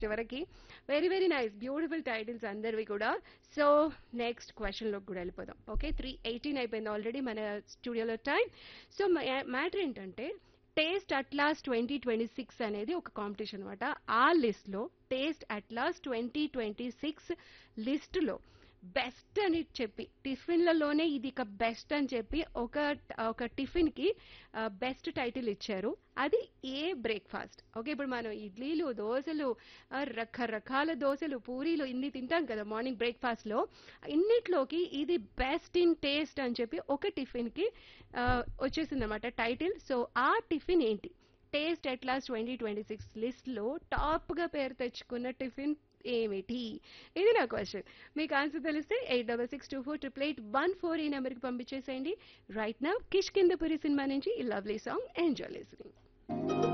చివరికి very very nice beautiful titles అందరివి కూడా సో నెక్స్ట్ క్వశ్చన్లోకి కూడా వెళ్ళిపోదాం ఓకే త్రీ ఎయిటీన్ అయిపోయింది ఆల్రెడీ మన స్టూడియోలో టైం సో మ్యాటర్ ఏంటంటే taste atlas twenty twenty six అనేది ఒక కాంపిటీషన్ అనమాట ఆ లిస్ట్లో taste atlas twenty twenty six లిస్టులో బెస్ట్ అని చెప్పి టిఫిన్లలోనే ఇది ఇక బెస్ట్ అని చెప్పి ఒక ఒక టిఫిన్కి బెస్ట్ టైటిల్ ఇచ్చారు అది ఏ బ్రేక్ఫాస్ట్ ఓకే ఇప్పుడు మనం ఇడ్లీలు దోశలు ఆ, రకరకాల దోశలు పూరీలు ఇన్ని తింటాం కదా మార్నింగ్ బ్రేక్ఫాస్ట్లో ఇన్నిట్లోకి ఇది బెస్ట్ ఇన్ టేస్ట్ అని చెప్పి ఒక టిఫిన్కి వచ్చేసింది అనమాట టైటిల్ సో ఆ టిఫిన్ ఏంటి taste atlas twenty twenty six లిస్ట్లో టాప్గా పేరు తెచ్చుకున్న టిఫిన్ ఏమిటి ఇది నా క్వశ్చన్ మీకు ఆన్సర్ తెలిస్తే eight double six two four triple eight one four ఈ నెంబర్కి పంపించేసేయండి రైట్ నా కిష్కిందపురి సినిమా నుంచి ఈ లవ్లీ సాంగ్ ఎంజాయ్ లిసనింగ్